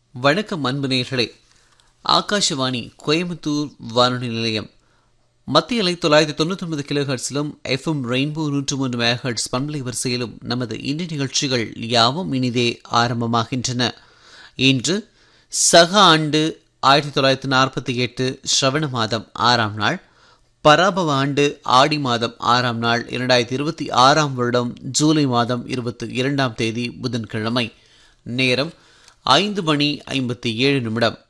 வணக்கம் அன்பு நேயர்களே ஆகாஷவாணி கோயம்புத்தூர் வானொலி நிலையம் மத்திய அலை தொள்ளாயிரத்தி தொண்ணூற்றி ஒன்பது கிலோ ஹெர்ட்ஸிலும் எஃப்எம் ரெயின்போ நூற்று மூன்று மெகாஹெர்ட்ஸ் பண்பலை வரிசையிலும் நமது இன்றைய நிகழ்ச்சிகள் யாவும் இனிதே ஆரம்பமாகின்றன இன்று சக ஆண்டு ஆயிரத்தி தொள்ளாயிரத்தி நாற்பத்தி எட்டு ஸ்ரவண மாதம் ஆறாம் நாள் பராபவ ஆண்டு ஆடி மாதம் ஆறாம் நாள் இரண்டாயிரத்தி இருபத்தி ஆறாம் வருடம் ஜூலை மாதம் இருபத்தி இரண்டாம் தேதி புதன்கிழமை நேரம் ஐந்து மணி ஐம்பத்தி ஏழு நிமிடம்